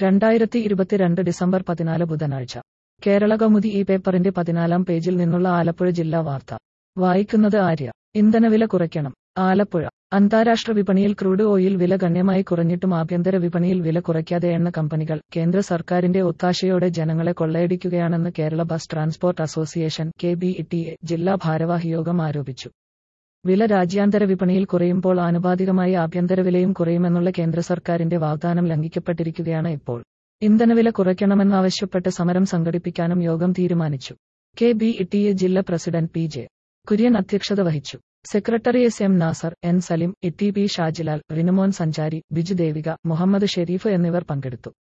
രണ്ടായിരത്തി ഇരുപത്തിരണ്ട് ഡിസംബർ പതിനാല് ബുധനാഴ്ച കേരള കൗമുദി ഈ പേപ്പറിന്റെ പതിനാലാം പേജിൽ നിന്നുള്ള ആലപ്പുഴ ജില്ലാ വാർത്ത വായിക്കുന്നത് ആര്യ ഇന്ധനവില കുറയ്ക്കണം ആലപ്പുഴ അന്താരാഷ്ട്ര വിപണിയിൽ ക്രൂഡ് ഓയിൽ വില ഗണ്യമായി കുറഞ്ഞിട്ടും ആഭ്യന്തര വിപണിയിൽ വില കുറയ്ക്കാതെ എണ്ണ കമ്പനികൾ കേന്ദ്ര സർക്കാരിന്റെ ഒത്താശയോടെ ജനങ്ങളെ കൊള്ളയടിക്കുകയാണെന്ന് Kerala bus transport association K B E T A ജില്ലാ ഭാരവാഹി യോഗം ആരോപിച്ചു വില രാജ്യാന്തര വിപണിയിൽ കുറയുമ്പോൾ ആനുപാതികമായി ആഭ്യന്തര വിലയും കുറയുമെന്നുള്ള കേന്ദ്ര സർക്കാരിന്റെ വാഗ്ദാനം ലംഘിക്കപ്പെട്ടിരിക്കുകയാണ് ഇപ്പോൾ ഇന്ധനവില കുറയ്ക്കണമെന്നാവശ്യപ്പെട്ട് സമരം സംഘടിപ്പിക്കാനും യോഗം തീരുമാനിച്ചു K B E T A ജില്ലാ പ്രസിഡന്റ് പി ജെ കുര്യൻ അധ്യക്ഷത വഹിച്ചു secretary S M Nasar N Salim E T P Shajilal Rinumon Sanchari Biju Devika Muhammad Sharif എന്നിവർ പങ്കെടുത്തു